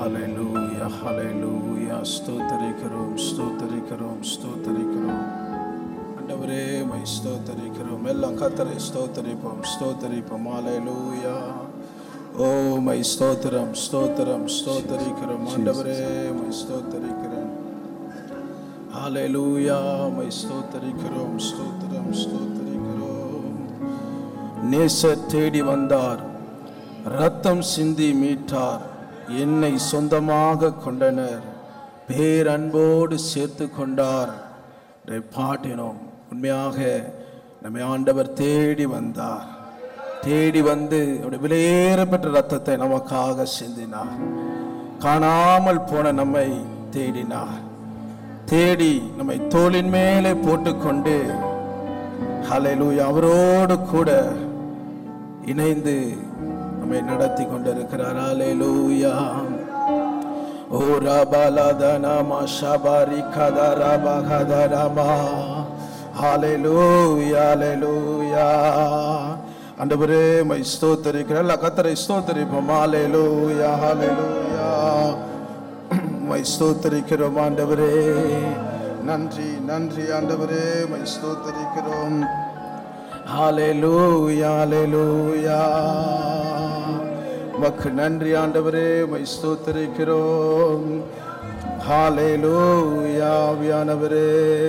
ஹalleluya ஹalleluya ஸ்தோத்தரிக்கிறோம் ஸ்தோத்தரிக்கிறோம் ஸ்தோத்தரிக்கிறோம் ஆண்டவரே மை ஸ்தோத்தரிக்கிறோம் எல்லாம் கத்தரை ஸ்தோத்தரிப்போம் ஸ்தோத்தரிப்போம் ஹalleluya ஓ மை ஸ்தோத்திரம் ஸ்தோத்திரம் ஸ்தோத்தரிக்கிறோம் ஆண்டவரே மை ஸ்தோத்தரிக்கிறேன் ஹalleluya மை ஸ்தோத்தரிக்கிறோம் ஸ்தோத்திரம் ஸ்தோத்தரிக்கிறோம் நேசர் தேடி வந்தார் ரத்தம் சிந்தி மீட்டார் என்னை சொந்தமாக கொண்டனர் பேரன்போடு சேர்த்து கொண்டார் இதை பாட்டினோம் உண்மையாக நம்மை ஆண்டவர் தேடி வந்தார் தேடி வந்து அவருடைய விலையேறப்பட்ட ரத்தத்தை நமக்காக சிந்தினார் காணாமல் போன நம்மை தேடினார் தேடி நம்மை தோளின் மேலே போட்டுக்கொண்டு ஹalleluya அவரோடு கூட இணைந்து நம்மை நடத்தி கொண்டிருக்கிறார் ஹalleluya ஓ ரபலதனமா ஷபரி கதரப கதரமா ஹalleluya ஹalleluya ஆண்டவரே மை ஸ்தோத்தரிக்கிற எல்லா கத்தரை ஸ்தோத்தரிப்போம் ஹalleluya ஹalleluya மை ஸ்தோத்தரிக்கிறோம் ஆண்டவரே நன்றி நன்றி ஆண்டவரே மை ஸ்தோத்தரிக்கிறோம் ஹalleluya ஹalleluya மக்கு நன்றி ஆண்டவரே மை ஸ்தோத்தரிக்கிறோம் ஹalleluya ஆவியானவரே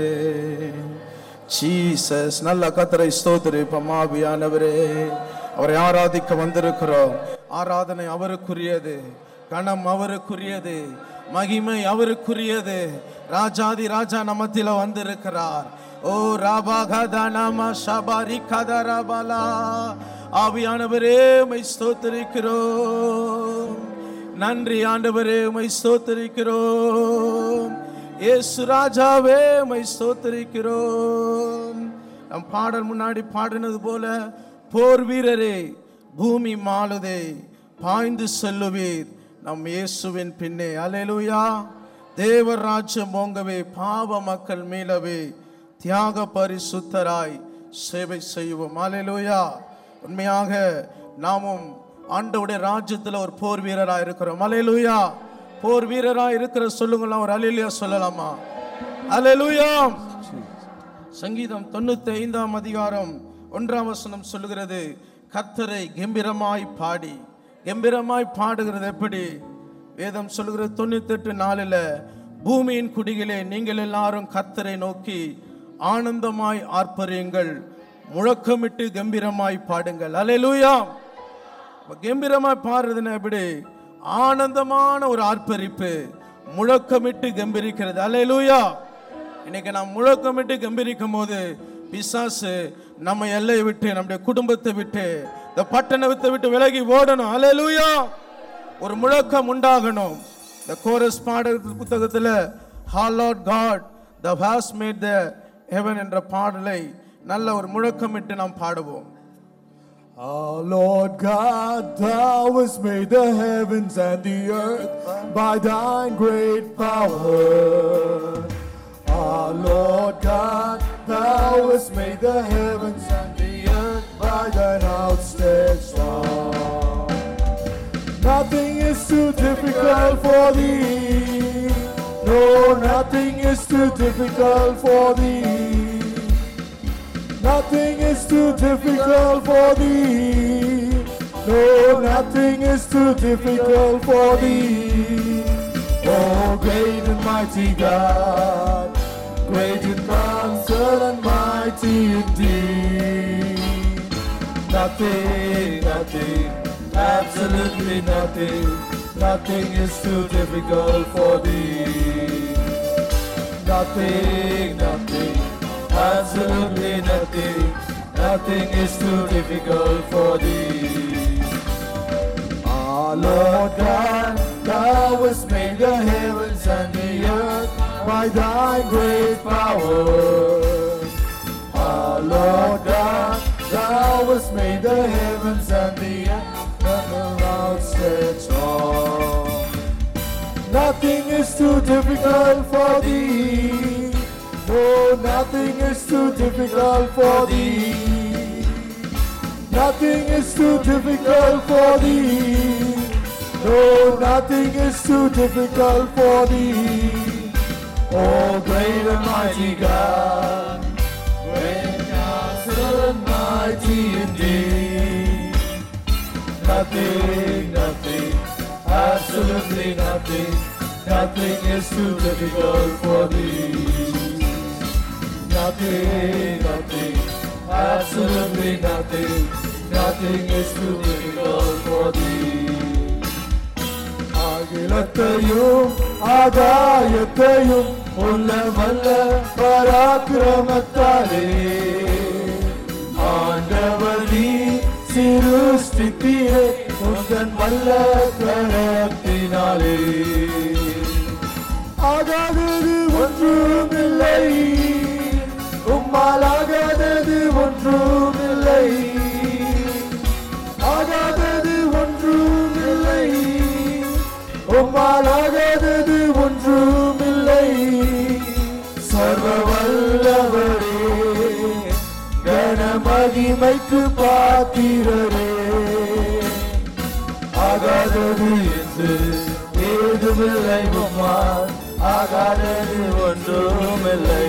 ஜீசஸ் நல்ல கத்தரை ஸ்தோத்தரிப்போம் ஆவியானவரே அவரை ஆராதிக்க வந்திருக்கிறோம் ஆராதனை அவருக்குரியது கணம் அவருக்குரியது மகிமை அவருக்குரியது ராஜாதி ராஜா நமத்தில வந்திருக்கிறார் ஓ ராபா கதனம ஷபரி கதரபலா ஆவியானவரே மை ஸ்தோத்தரிக்கிறோம் நன்றி ஆண்டவரே மை ஸ்தோத்தரிக்கிறோம் இயேசு ராஜாவே மை ஸ்தோத்தரிக்கிறோம் நம் பாடல் முன்னாடி பாடினது போல போர் வீரரே பூமி மாளுதே பாய்ந்து செல்லுவீர் நம் இயேசுவின் பின்னே அலையலுயா தேவர் ராஜ்யம் ஓங்கவே பாவ மக்கள் மீளவே தியாக பரிசுத்தராய் சேவை செய்வோம் அலையலுயா உண்மையாக நாமும் ஆண்டவுடைய ராஜ்யத்தில் ஒரு போர் வீரராக இருக்கிறோம் அலையலுயா போர் வீரராக இருக்கிற சொல்லுங்களா ஒரு அலையிலியா சொல்லலாமா அலையலுயா சங்கீதம் தொண்ணூத்தி ஐந்தாம் அதிகாரம் ஒன்றாம் வசனம் சொல்லுகிறது கர்த்தரை கம்பீரமாய் பாடி கம்பீரமாய் பாடுகிறது எப்படி வேதம் சொல்லுகிறது தொண்ணூத்தெட்டு நாளில் பூமியின் குடிகளே நீங்கள் எல்லாரும் கர்த்தரை நோக்கி ஆனந்தமாய் ஆர்ப்பரியுங்கள் முழக்கமிட்டு கம்பீரமாய் பாடுங்கள் அலையலூயா கம்பீரமாய் பாடுறதுன்னா எப்படி ஆனந்தமான ஒரு ஆர்ப்பரிப்பு முழக்கமிட்டு கம்பீரிக்கிறது அலையலூயா இன்னைக்கு நாம் முழக்கமிட்டு கம்பீரிக்கும் போது பிசாசு நம்ம எல்லையை விட்டு நம்முடைய குடும்பத்தை விட்டு இந்த பட்டணத்தை விட்டு விலகி ஓடணும் அலையலூயா ஒரு முழக்கம் உண்டாகணும் இந்த கோரஸ் பாடல் புத்தகத்தில் ஹாலாட் God the has made the heaven என்ற பாடலை நல்ல ஒரு முழக்கமிட்டு நாம் பாடுவோம் Our Lord God, thou hast made the heavens and the earth by thine great power. Our Lord God, thou hast made the heavens and the earth by thine outstretched arm. Nothing is too difficult for thee. No, nothing is too difficult for thee. Nothing is too difficult for thee. No, nothing is too difficult for thee. Oh, great and mighty God, great in counsel and mighty indeed. Nothing, nothing, absolutely nothing, nothing is too difficult for thee. Nothing, nothing, absolutely nothing, nothing is too difficult for thee. Our Lord God, thou hast made the heavens and the earth by thy great power. Our Lord God, thou hast made the heavens and the earth and the outstretched arm. Nothing is too difficult for thee. No, nothing is too difficult for thee. Nothing is too difficult for thee. No, nothing is too difficult for thee. Oh, great and mighty God, great counsel and mighty indeed. Nothing, nothing, absolutely nothing, nothing is too difficult for thee. Nothing, nothing, absolutely nothing, nothing is too difficult for thee. அகிலத்தையும் ஆகாயத்தையும் உள்ள வல்ல பராக்கிரமத்தாலே ஆண்டவர் நீ சிருஷ்டித்தீரே உந்தன் வல்ல கரத்தினாலே ஆகாதது ஒன்றுமில்லை உம்மால் ஆகாதது ஒன்றுமில்லை ஆகாதது ஒன்றுமில்லை உம்மால் ஆகாதது ஒன்றுமில்லை சர்வ வல்லவரே கனமகிமைக்கு பாத்திரரே ஆகாதது என்று ஏதுமில்லை உம்மால் ஆகாதது ஒன்றுமில்லை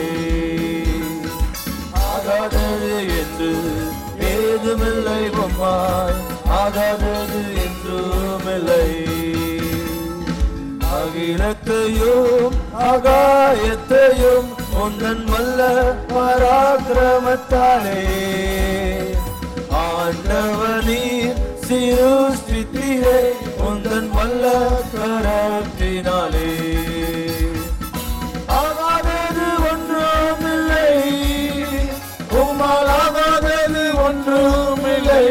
ஆகாதது என்று ஏதுமில்லை உம்மால் ஆகாதது என்றுமில்லை அகிலத்தையும் ஆகாயத்தையும் உந்தன் வல்ல பராக்கிரமத்தாலே ஆண்டவனீர் சிருஷ்டித்தீரே உந்தன் வல்ல கரத்தினாலே ஆகாதது ஒன்றுமில்லை உம்மால் ஆகாதது ஒன்றுமில்லை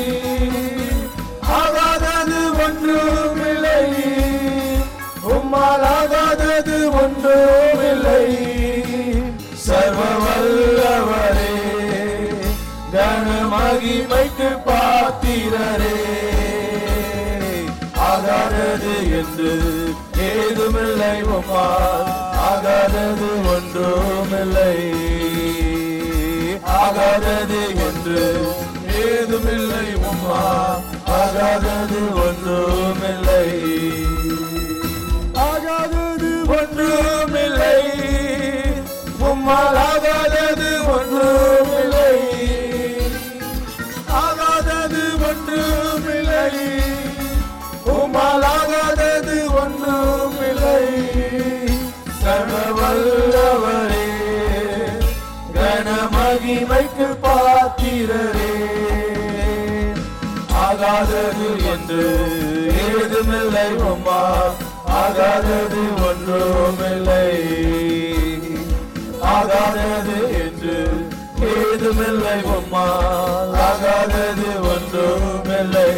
ஆகாதது ஒன்றுமில்லை உம்மால் ஆகாதது ஒன்றுமில்லை சர்வ வல்லவரே கனமகிமைக்கு பாத்திரரே ஆகாதது என்று ஏதுமில்லை உம்மால் ஆகாதது ஒன்றுமில்லை ஆகாதது என்று ஏதுமில்லை உம்மா ஆகாதது ஒன்றுமில்லை ஆகாதது ஒன்றுமில்லை உம்மால் ஆகாதது ஒன்றுமில்லை ஆகாதது ஒன்றுமில்லை உம்மால் ஆகாதது ஒன்றுமில்லை சர்வ வல்லவரே கனமகிமைக்கு பாத்திரரே ஆகாதது என்று ஏதுமில்லை உம்மா ஆகாதது ஒன்றுமில்லை ஆகாதது என்று ஏதுமில்லை உம்மா ஆகாதது ஒன்றுமில்லை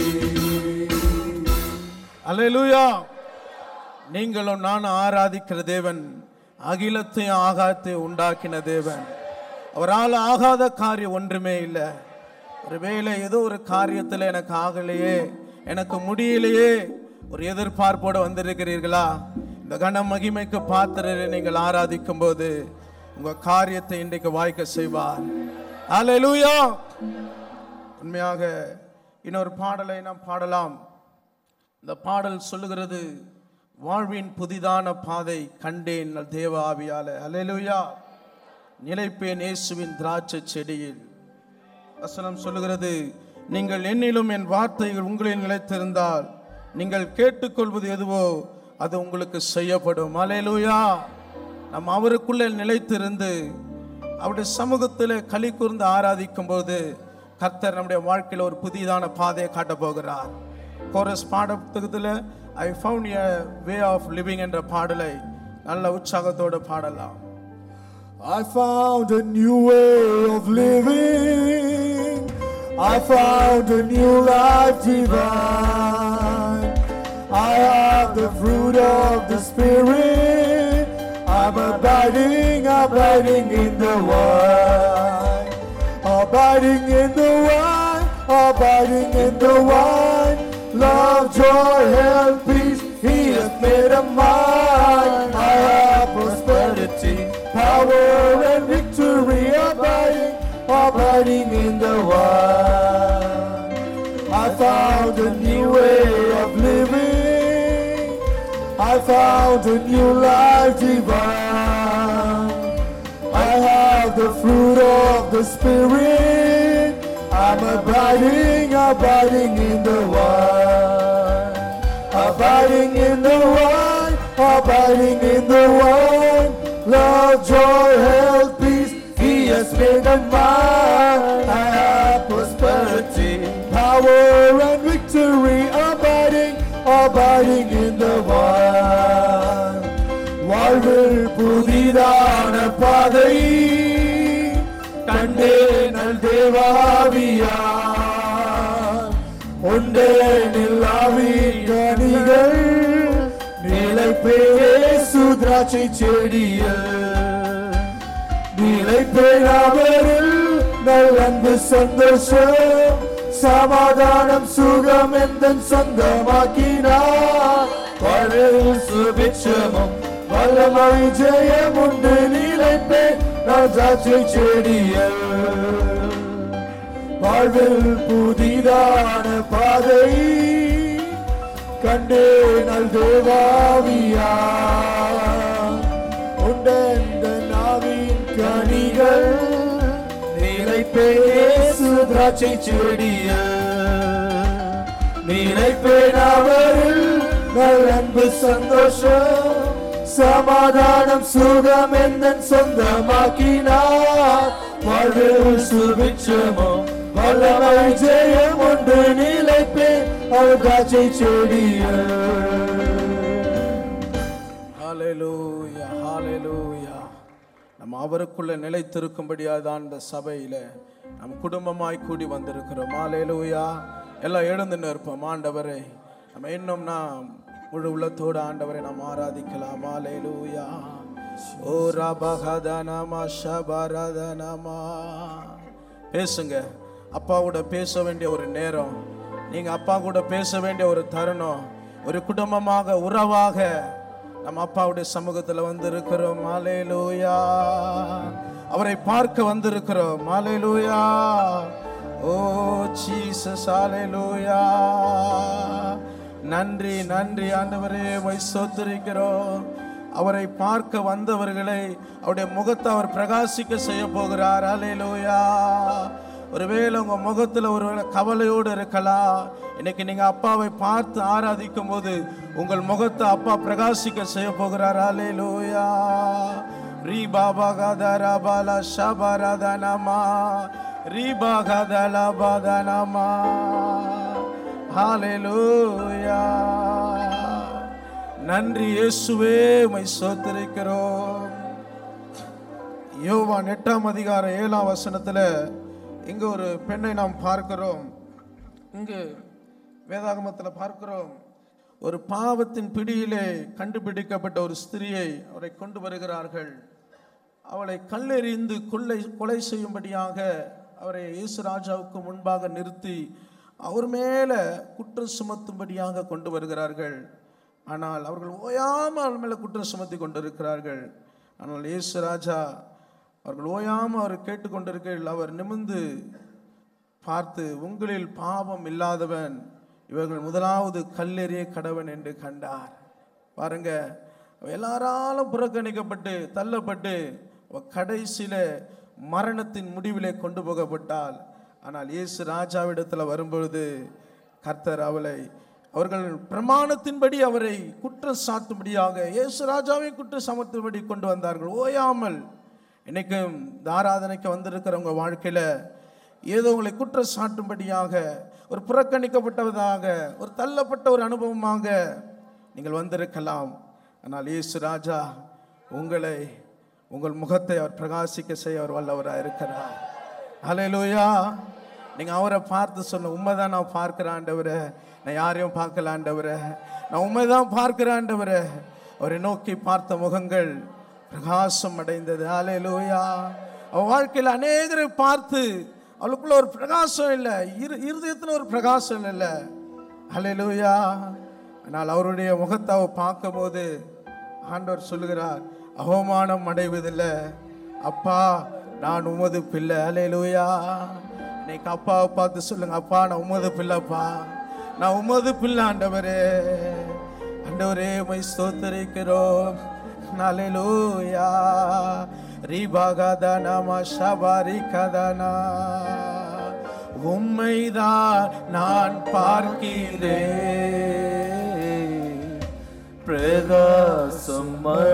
அல்லேலூயா நீங்களும் நானும் ஆராதிக்கிற தேவன் அகிலத்தையும் ஆகாத்தையும் உண்டாக்கின தேவன் அவரால் ஆகாத காரியம் ஒன்றுமே இல்லை ஒருவேளை ஏதோ ஒரு காரியத்தில் எனக்கு ஆகலையே எனக்கு முடியலையே ஒரு எதிர்பார்ப்போடு வந்திருக்கிறீர்களா இந்த கன மகிமைக்கு பாத்திரரை நீங்கள் ஆராதிக்கும் போது உங்க காரியத்தை இன்றைக்கு வாய்க்க செய்வார் அல்லேலூயா உண்மையாக இன்னொரு பாடலை நாம் பாடலாம் இந்த பாடல் சொல்லுகிறது வாழ்வின் புதிதான பாதை கண்டேன் தேவ ஆவியால அல்லேலூயா நிலைப்பேன் இயேசுவின் திராட்சை செடியில் வசனம் சொல்லுகிறது நீங்கள் என்னிலும் என் வார்த்தைகள் உங்களில் நிலைத்திருந்தால் நீங்கள் கேட்டுக்கொள்வது எதுவோ அது உங்களுக்கு செய்யப்படும் அல்லேலூயா நாம் அவருக்குள்ளே நிலைத்திருந்து அவருடைய சமூகத்தில் களி கூர்ந்து ஆராதிக்கும் போது கர்த்தர் நம்முடைய வாழ்க்கையில் ஒரு புதிதான பாதையை காட்டப் போகிறார் கோரஸ் பாடத்துக்குல I found a way of living என்ற பாடலை நல்ல உற்சாகத்தோடு பாடலாம் I found a new way of living. I found a new life divine. I have the fruit of the Spirit. I'm abiding, abiding in the wine. Abiding in the wine, abiding in the wine. Love, joy, health, peace, He has made a mine. I have prosperity, power, and victory. Abiding, abiding in the wine. I found a new way of living. I found a new life divine. I have the fruit of the Spirit. I'm abiding, abiding in the wine. Abiding in the wine, abiding in the wine. Love, joy, health, peace, He has made them mine. I have prosperity, power, and victory. Abiding, abiding in the wine. வாழ்வில் புதிதான பாதை கண்டேனல் தேவாவியா உண்டேனில் ஆவின் கனிகள் நிலைப்பே சுத்ராட்சை செடியில் நிலைப்பேனாவரில் நல்லன்பு சந்தோஷம் சமாதானம் சுகம் எந்த சொந்தமாக்கினார் வாழ்வில் சுபிட்சமும் வல்லமை ஜெயம் உண்டு நிலைப்பே ராஜாட்சி செடியில் வாழ்வில் புதிதான பாதை கண்டே நல் தேவாவியா உண்டெந்த நாவின் கனிகள் நிலைப்பேசு திராட்சை செடிய நிலைப்பேனாவரில் நல் அன்பு சந்தோஷம் சமாதானம் சுகம் எந்த சொந்தமாக்கினார் வாழ்வில் சுபிட்சமும் வல்லமை ஜெயம் ஒன்று நிலைப்பே அழுகாட்சி செடிய ஹalleluya ஹalleluya நம்ம அவருக்குள்ள நிலைத்திருக்கும்படியாக தான் இந்த சபையில நம் குடும்பமாய் கூடி வந்திருக்கிறோம் ஹalleluya எல்லாம் எழுந்து நிற்போம் ஆண்டவரே நம்ம இன்னும் நாம் முழு உள்ளத்தோடு ஆண்டவரை நாம் ஆராதிக்கலாம் ஹalleluya ஓ ரபகதனமா ஷபரதனமா பேசுங்க அப்பாவோட பேச வேண்டிய ஒரு நேரம் நீங்க அப்பா கூட பேச வேண்டிய ஒரு தருணம் ஒரு குடும்பமாக உறவாக நம்ம அப்பாவுடைய சமூகத்துல வந்திருக்கிறோம் மாலேலூயா அவரை பார்க்க வந்திருக்கிறோம் மாலேலூயா ஓ ஜீசஸ் ஹalleluya நன்றி நன்றி ஆண்டவரே மை சோத்திருக்கிறோம் அவரை பார்க்க வந்தவர்களை அவருடைய முகத்தை அவர் பிரகாசிக்க செய்ய போகிறார் ஹalleluya ஒருவேளை உங்க முகத்துல ஒருவேளை கவலையோடு இருக்கலாம் இன்னைக்கு நீங்க அப்பாவை பார்த்து ஆராதிக்கும் போது உங்கள் முகத்தை அப்பா பிரகாசிக்க செய்ய போகிறார் ஹalleluya ரீ பாபா கதரா பாலா ஷபரதனமா ரீ பாகதல பதனமா ஹalleluya நன்றி இயேசுவே மை சோத்திருக்கிறோம் யோவான் எட்டாம் அதிகாரம் ஏழாம் வசனத்துல இங்க ஒரு பெண்ணை நாம் பார்க்கிறோம் இங்கு வேதாகமத்தில் பார்க்கிறோம் ஒரு பாவத்தின் பிடியிலே கண்டுபிடிக்கப்பட்ட ஒரு ஸ்திரியை அவரை கொண்டு வருகிறார்கள் அவளை கல்லெறிந்து கொள்ளை கொலை செய்யும்படியாக அவரை இயேசு ராஜாவுக்கு முன்பாக நிறுத்தி அவர் மேலே குற்றம் சுமத்தும்படியாக கொண்டு வருகிறார்கள் ஆனால் அவர்கள் ஓயாமல் அவர் மேலே குற்றம் சுமத்தி கொண்டிருக்கிறார்கள் ஆனால் இயேசு ராஜா அவர்கள் ஓயாமல் அவர் கேட்டுக்கொண்டிருக்கையில் அவர் நிமிர்ந்து பார்த்து உங்களில் பாவம் இல்லாதவன் இவர்கள் முதலாவது கல்லெறிய கடவன் என்று கண்டார் பாருங்க அவ எல்லாராலும் புறக்கணிக்கப்பட்டு தள்ளப்பட்டு அவ கடைசியில மரணத்தின் முடிவிலே கொண்டு போகப்பட்டாள் ஆனால் இயேசு ராஜாவிடத்தில் வரும்பொழுது கர்த்தர் அவளை அவர்கள் பிரமாணத்தின்படி அவரை குற்றம் சாட்டும்படியாக இயேசு ராஜாவை குற்றம் சமத்தும்படி கொண்டு வந்தார்கள் ஓயாமல் இன்னைக்கும் இந்த ஆராதனைக்கு வந்திருக்கிறவங்க வாழ்க்கையில ஏதோ உங்களை குற்றம் சாட்டும்படியாக ஒரு புறக்கணிக்கப்பட்டதாக ஒரு தள்ளப்பட்ட ஒரு அனுபவமாக நீங்கள் வந்திருக்கலாம் ஆனால் இயேசு ராஜா உங்களை உங்கள் முகத்தை அவர் பிரகாசிக்க செய்ய அவர் வல்லவராக இருக்கிறார் ஹalleluya நீங்கள் அவரை பார்த்து சொன்ன உண்மைதான் நான் பார்க்கிறேன் ஆண்டவரே நான் யாரையும் பார்க்கல ஆண்டவரே நான் உண்மைதான் பார்க்கிறேன் ஆண்டவரே அவரை நோக்கி பார்த்த முகங்கள் பிரகாசம் அடைந்தது ஹalleluya அவன் வாழ்க்கையில் அநேகரை பார்த்து அவளுக்குள்ள ஒரு பிரகாசம் இல்லை இரு இருதயத்தில் ஒரு பிரகாசம் இல்லை ஹalleluya ஆனால் அவருடைய முகத்தை அவ பார்க்கும்போது ஆண்டவர் சொல்லுகிறார் அவமானம் அடைவதில்லை அப்பா நான் உமது பிள்ளை ஹalleluya இன்னைக்கு அப்பாவை பார்த்து சொல்லுங்க அப்பா நான் உமது பிள்ளைப்பா நான் உமது பிள்ளை ஆண்டவரே ஆண்டவரே உமை ஸ்தோத்தரிக்கிறோம் நலலூயா ரிபகதனா மஷபரி கதனா உம்மைதான் நான் பார்க்கிறேன் பிரகாசம்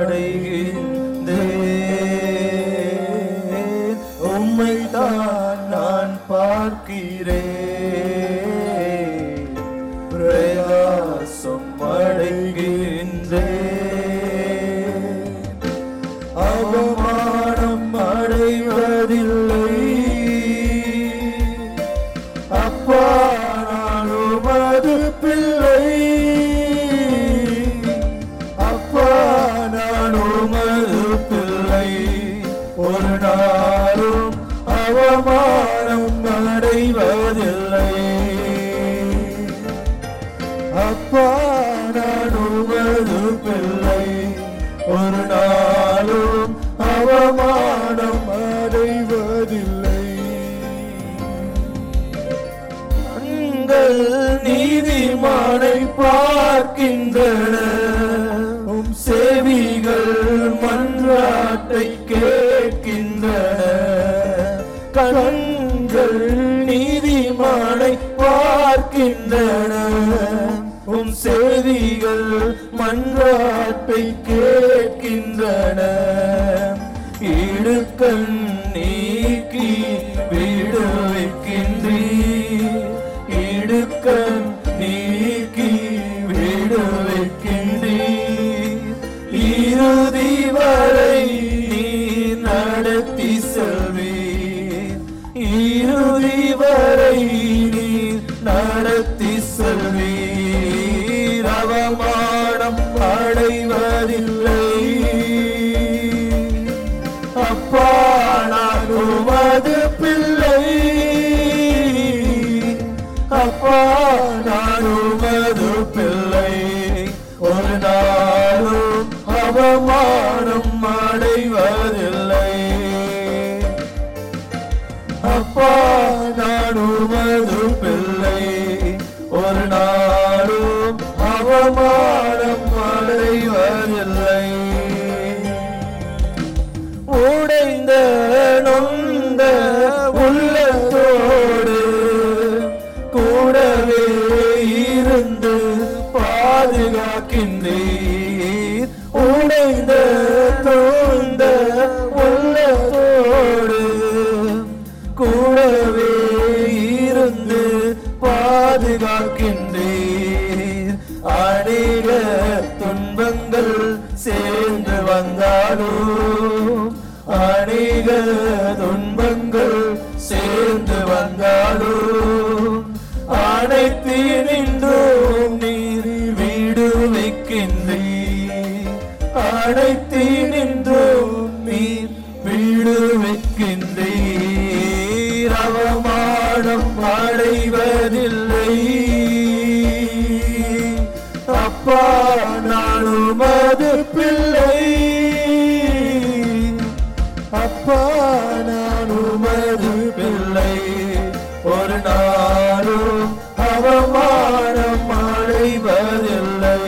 அடைகின்றேன் உம்மைத்தான் நான் பார்க்கிறேன் பிரகாசம் அடைகின்றேன் அவமானம் அடைவதில்லை அப்பா நான் உமது பிள்ளை அப்பா நான் உமது பிள்ளை ஒரு நாளும் அவமானம் அடைவதில்லை அப்பா நான் உமது பிள்ளை ஒரு நாளும் அவமானம் அடைவதில்லை கண்கள் நீதிமானை பார்க்கின்றன உம் செவிகள் மன்றாட்டை கேட்கின்றன கண்கள் நீதிமானை பார்க்கின்றன உம் செவிகள் மன்றாட்டை கேட்கின்றன இடுக்கண் நீக்கி விடுவிக்கின்றீர் இடுக்கண் நீக்கி விடுவிக்கின்றீர் இறுதி வரை நீர் நடத்தி செல்வீர் இறுதி வரை நீர் நடத்தி செல்வீர் அவமானம் அடைவதில்லை அப்பா நான் உமது பிள்ளை அப்பா நான் உமது பிள்ளை ஒரு நாளும் அவமானம் அடைவதில்லை அப்பா நான் உமது பிள்ளை ஒரு நாளும் அவமானம் அடைவதில்லை உடைந்த நொந்த உள்ளத்தோடு கூடவே இருந்து பாதுகாக்கின்றீர் உடைந்த தோந்த உள்ளத்தோடு கூடவே இருந்து பாதுகாக்கின்றீர் அநேக துன்பங்கள் சேர்ந்து வந்தாலும் அநேக துன்பங்கள் சேர்ந்து வந்தாலும் அனைத்தினின்றும் நீர் வீடு வைக்கின்றீர் அனைத்தினின்றும் நீர் வீடு வைக்கின்றீர் அவமானம் அடைவதில்லை அப்பா நான் உமது பிள்ளை அப்பா நான் உமது பிள்ளை ஒரு நாளும் அவமானம் அடைவதில்லை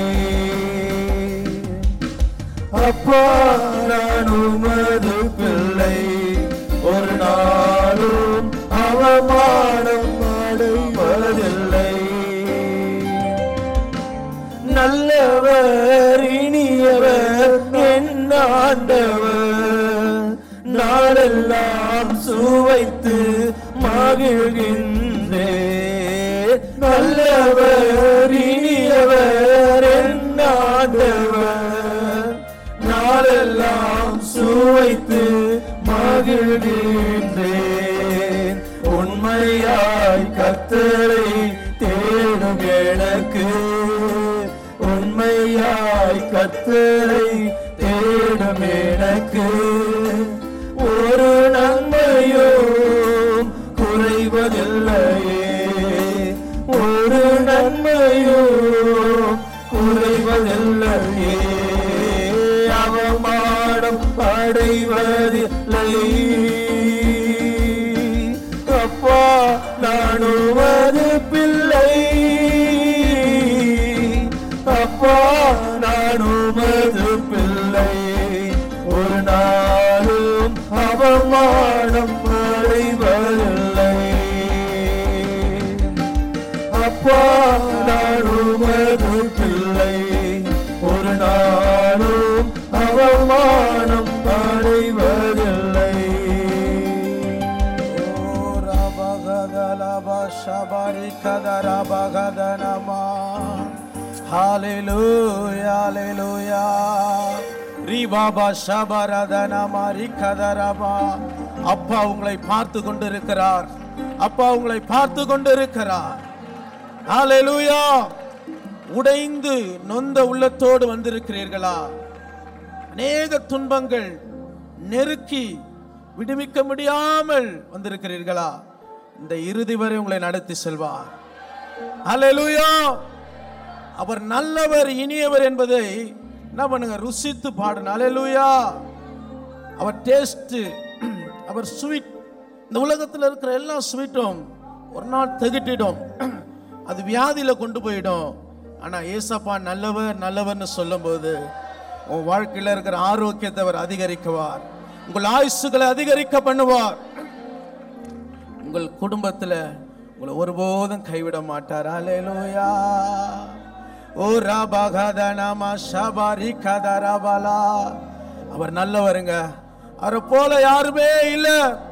அப்பா நான் உமது பிள்ளை ஒரு நாளும் அவமானம் அடைவதில்லை நல்லவர் இனியவர் என் ஆண்டவர் நாளெல்லாம் சுவைத்து மகிழ்கின்றே நல்லவர் இனியவர் என் ஆண்டவர் நாளெல்லாம் சுவைத்து மகிழ்கின்றேன் உண்மையாய் கத்தரை தேடும் எனக்கு உண்மையாய் கத்தரை தேடும் எனக்கு ஒரு நன்மையும் குறைவதில்லையே ஒரு நன்மையும் குறைவதில்லையே அவமானம் அடைவதில்லை அப்பா நான் உமது பிள்ளை அப்பா அப்பா நான் உமது பிள்ளை ஒரு நாளும் அவமானம் அடைவதில்லை Hallelujah, hallelujah. ரீபாபா ஷபரதனமா ரிகதரபா அப்பா உங்களை பார்த்து கொண்டிருக்கிறார் அப்பா உங்களை பார்த்து கொண்டிருக்கிறார் ஹalleluya உடைந்து நொந்த உள்ளத்தோடு வந்திருக்கிறீர்களா அநேக துன்பங்கள் நெருக்கி விடுவிக்க முடியாமல் வந்திருக்கிறீர்களா இந்த இறுதி வரை உங்களை நடத்தி செல்வார் ஹalleluya அவர் நல்லவர் இனியவர் என்பதை என்ன பண்ணுங்க ருசித்து பாடணும் ஹalleluya அவர் டேஸ்ட் அவர் ஸ்வீட் இந்த உலகத்தில் இருக்கிற எல்லா ஸ்வீட்டும் ஒரு நாள் திகட்டிடும் அது வியாதியில கொண்டு போயிடும் ஆனா ஏசப்பா நல்லவர் நல்லவர்னு சொல்லும்போது உன் வாழ்க்கையில இருக்கிற ஆரோக்கியத்தை அவர் அதிகரிக்குவார் உங்கள் ஆயுசுகளை அதிகரிக்க பண்ணுவார் உங்கள் குடும்பத்துல உங்களை ஒருபோதும் கைவிட மாட்டார் அலேலூயா ஓ ராபகதனமா ஷபாரி கதரபலா அவர் நல்லவருங்க அவரை போல யாருமே இல்ல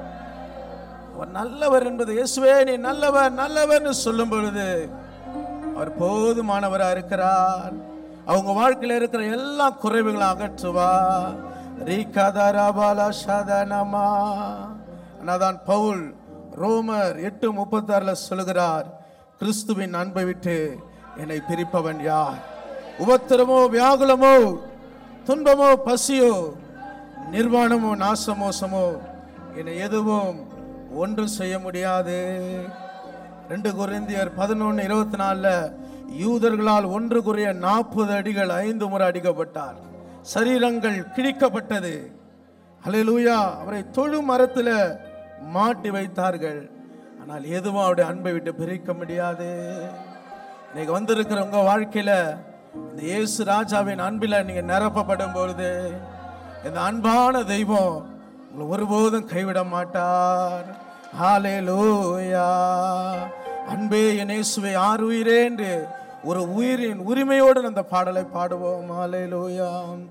அவர் நல்லவர் என்பது இயேசுவே நீ நல்லவர் நல்லவர்னு சொல்லும் பொழுது அவர் போதுமானவரா இருக்கிறார் அவங்க வாழ்க்கையில இருக்கிற எல்லா குறைவுகளும் அகற்றுவார் ரீகதரபல சதனமா அதான் பவுல் ரோமர் எட்டு முப்பத்தாறுல சொல்லுகிறார் கிறிஸ்துவின் அன்பை விட்டு என்னை பிரிப்பவன் யார் உபத்திரமோ வியாகுலமோ துன்பமோ பசியோ நிர்வாணமோ நாசமோசமோ என்னை எதுவும் ஒன்றும் செய்ய முடியாது ரெண்டு குருந்தியர் பதினொன்று இருபத்தி நாலுல யூதர்களால் ஒன்று குறைய நாற்பது அடிகள் ஐந்து முறை அடிக்கப்பட்டார் சரீரங்கள் கிழிக்கப்பட்டது ஹalleluya அவரை தொழு மரத்துல மாட்டி வைத்தார்கள் ஆனால் எதுவும் அவருடைய அன்பை விட்டு பிரிக்க முடியாது இன்னைக்கு வந்திருக்கிற உங்க வாழ்க்கையில இந்த இயேசு ராஜாவின் அன்பில நீங்க நிரப்பப்படும் பொழுது இந்த அன்பான தெய்வம் உங்களை ஒருபோதும் கைவிட மாட்டார் ஹalleluya அன்பே என் இயேசுவை ஆறு உயிரே என்று ஒரு உயிரின் உரிமையோடு அந்த பாடலை பாடுவோம் ஹalleluya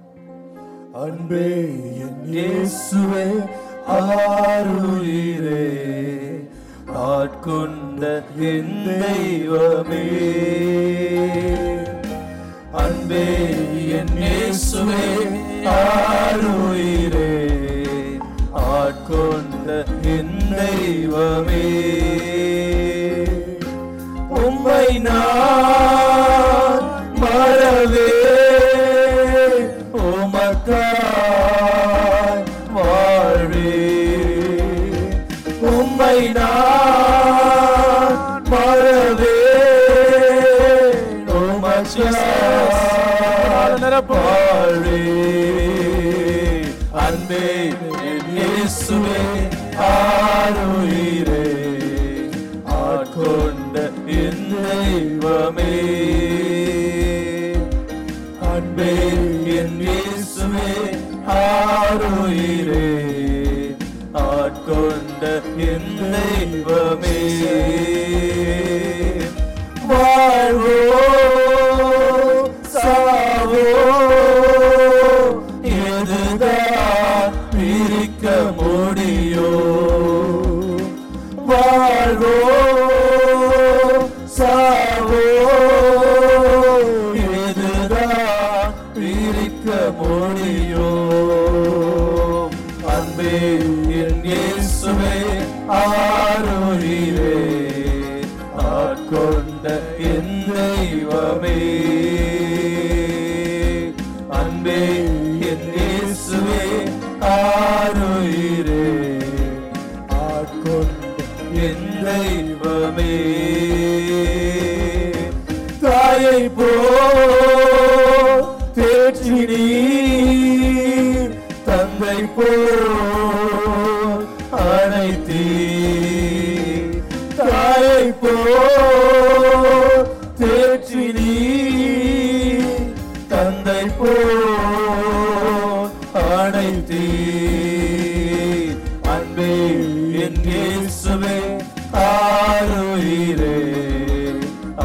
அன்பே என் இயேசுவே ஆருயிரே ஆட்கொண்ட என் தெய்வமே அன்பே என் இயேசுவே ஆருயிரே ஆட்கொண்ட என் தெய்வமே உம்மை நான் மறவே உமக்காய் வாழ்வே உம்மை நான் மறவே உமக்காய் வாழ்வே அன்பே என் இயேசுவே ஆருயிரே ஆட்கொண்ட என் தெய்வமே அன்பே என் இயேசுவே ஆருயிரே ஆட்கொண்ட என் தெய்வமே வாழ்வோ சாவோ எதுதான் பிரிக்க முடியோ வாழ்வோ சாவோ எதுதான் பிரிக்க முடியோ அன்பே என் இயேசுவே ஆருயிரே ஆட்கொண்ட என் தெய்வமே அன்பே என் இயேசுவே ஆருயிரே ஆட்கொண்ட என் தெய்வமே தாயை போ தேற்றி நீ தந்தை போ அனைத்தீ தாயை போ தேற்றி நீ தந்தை போ அனைத்தீ அன்பே என் இயேசுவே ஆருயிரே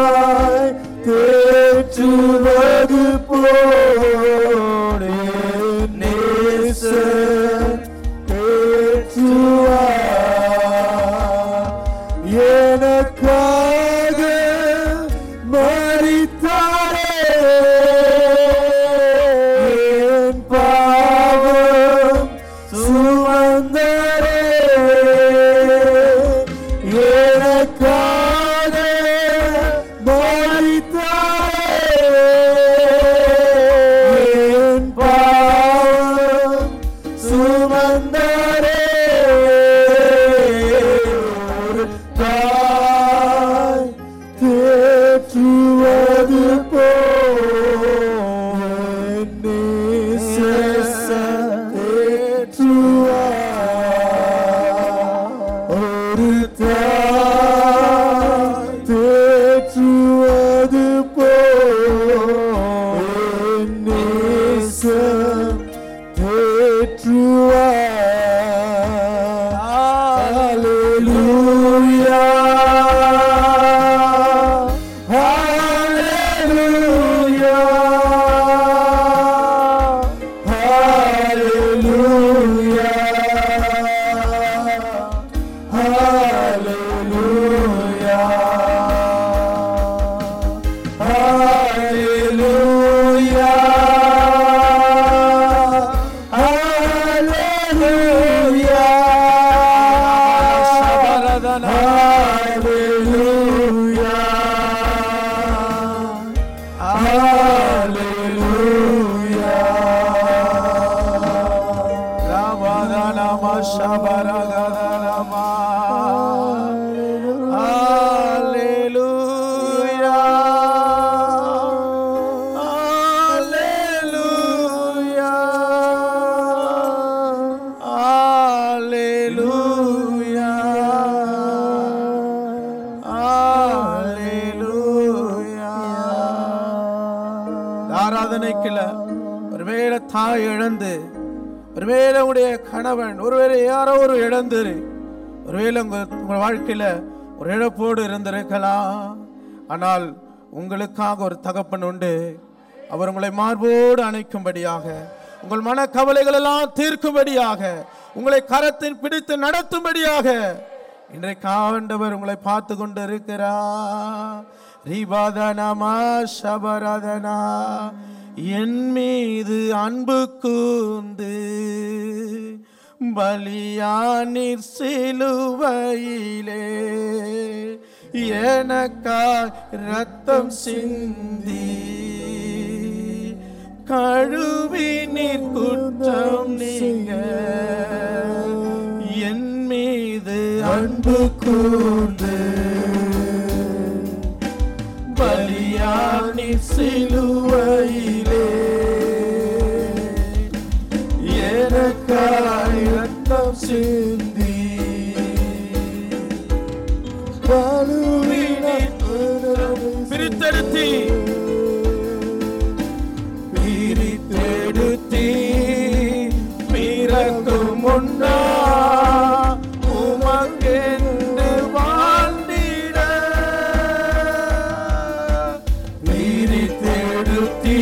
ஒருவேளை தாய் இழந்து ஒருவேளை உங்களுடைய கணவன் ஒருவேளை யாரோ ஒரு இழந்து ஒருவேளை உங்க உங்க வாழ்க்கையில ஒரு இழப்போடு இருந்திருக்கலாம் ஆனால் உங்களுக்காக ஒரு தகப்பன் உண்டு அவர் உங்களை மார்போடு அணைக்கும்படியாக உங்கள் மன கவலைகள் எல்லாம் தீர்க்கும்படியாக உங்களை கரத்தில் பிடித்து நடத்தும்படியாக இன்றைக்கு ஆண்டவர் உங்களை பார்த்து கொண்டு இருக்கிறார் ரீபாதனமா சபரதனா என் மீது அன்பு கூந்து பலியானிற் சிலுவையிலே எனக்காய் ரத்தம் சிந்தி கழுவி நீர் குற்றம் நீங்க என் மீது அன்பு கூர்ந்து பலியானி சிலுவையிலே எனக்காய் ரத்தம் சிந்தி பிரித்தெடுத்தி பிரித்தெடுத்தி பிறக்கும் முன்னா உமக்கென்று வாழ்ந்திட பிரித்தெடுத்தி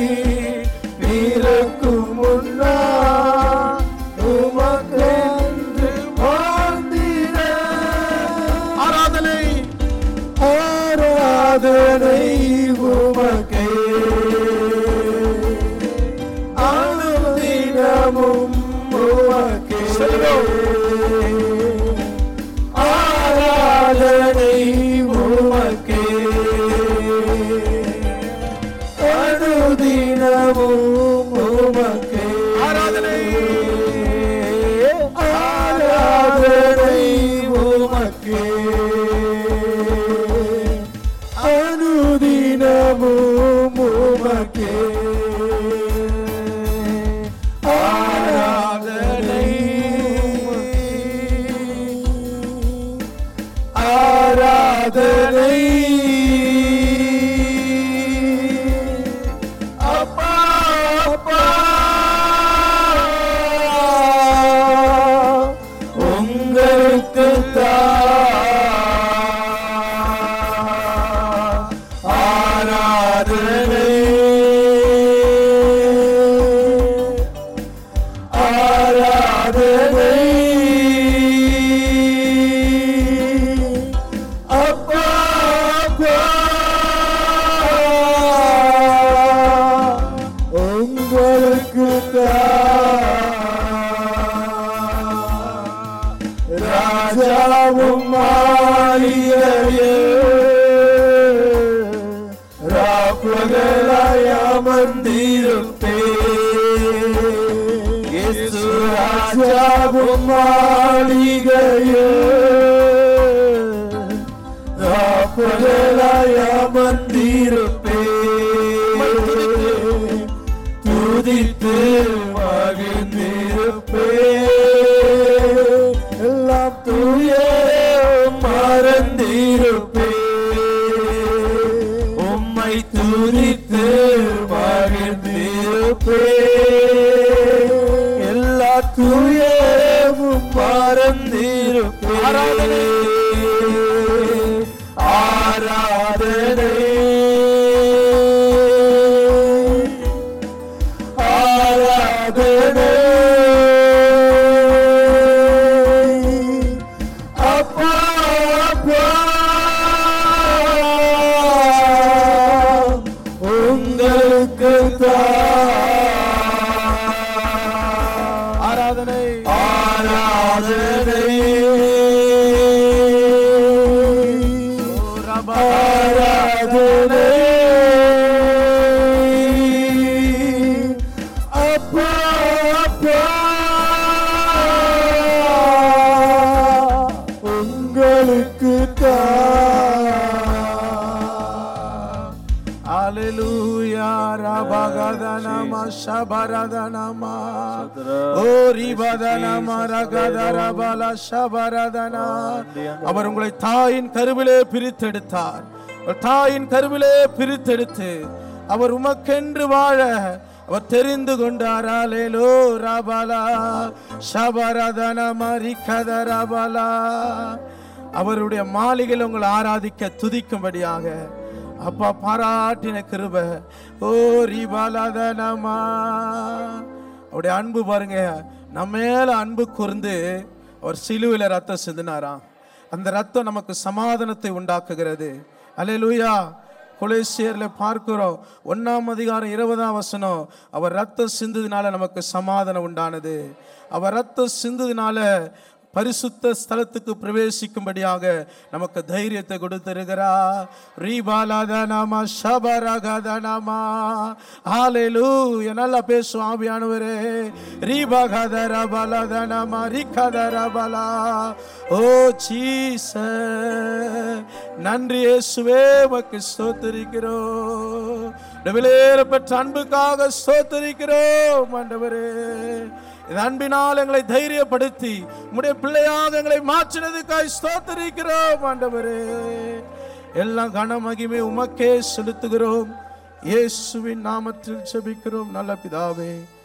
பிறக்கும் முன்னா உமக்கென்று வாழ்ந்திட ஆராதனை ஆராதனை உமக்கே அனுதினமும் உமக்கே ஆராதனை உமக்கே அனுதினமும் உமக்கே ஆராதனை ஆராதனை உமக்கே அனுதினமும் உமக்கே ஆராதனை ஆராதனை அப்பா அப்பா உங்களுக்கு ஆராதனை ஆராதனை அப்பா அப்பா உங்களுக்கு ராஜாவும் மாளிகையே ராப்பகலாயமர்ந்திருப்பே இயேசு ராஜாவும் மாளிகையே ராப்பகலாயமர்ந்திருப்பே துதித்து மகிழ்ந்திருப்பே எல்லாம் தூய மறந்திருப்பே உம்மை துதித்து மகிழ்ந்திருப்பே எல்லா தூயவும் மறந்திருப்பே ஆராதனை ஆராதனை ஆராதனை அப்பா அப்பா உங்களுக்கு ஆராதனை ஆராதனை ஆராதனை அப்பா அப்பா உங்களுக்கு Hallelujah, Rabagadana Shabaradana O Ribadana Ragadara Bala Shabaradana அவர் உங்களை தாயின் கருவிலே பிரித்தெடுத்தார் ஒரு தாயின் கருவிலே பிரித்தெடுத்து அவர் உமக்கென்று வாழ அவர் தெரிந்து கொண்டாரா லேலோ ராபாலா ஷபரதன மரி கதரபாலா அவருடைய மாளிகையில் உங்களை ஆராதிக்க துதிக்கும்படியாக அப்பா பாராட்டின கிருப ஓ ரிபாலதனமா அவருடைய அன்பு பாருங்க நம்ம மேல அன்பு கூர்ந்து அவர் சிலுவையில் ரத்தம் சிந்தினாராம் அந்த ரத்தம் நமக்கு சமாதானத்தை உண்டாக்குகிறது அல்லேலூயா கொலேசியர்ல பார்க்கிறோம் ஒன்னாம் அதிகாரம் இருபதாம் வசனம் அவர் ரத்தம் சிந்ததினால நமக்கு சமாதானம் உண்டானது அவர் ரத்தம் சிந்ததினால பரிசுத்த ஸ்தலத்துக்கு பிரவேசிக்கும்படியாக நமக்கு தைரியத்தை கொடுத்திருக்கிறா ரீபாலாதனாமா ஷபரகதனாமா ஹalleluya நல்லா பேசும் ஆவியானவரே ரீபகதர பலதனமா ரிகதர பலா ஓ சீச நன்றி இயேசுவே உமக்கு ஸ்தோத்திரிக்கிறோம் விலையேறப்பட்ட அன்புக்காக ஸ்தோத்திரிக்கிறோம் ஆண்டவரே இந்த அன்பினால் எங்களை தைரியப்படுத்தி உம்முடைய பிள்ளையாக எங்களை மாற்றினதுக்காய் ஸ்தோத்திரிக்கிறோம் ஆண்டவரே எல்லாம் கன மகிமை உமக்கே செலுத்துகிறோம் இயேசுவின் நாமத்தில் ஜெபிக்கிறோம் நல்ல பிதாவே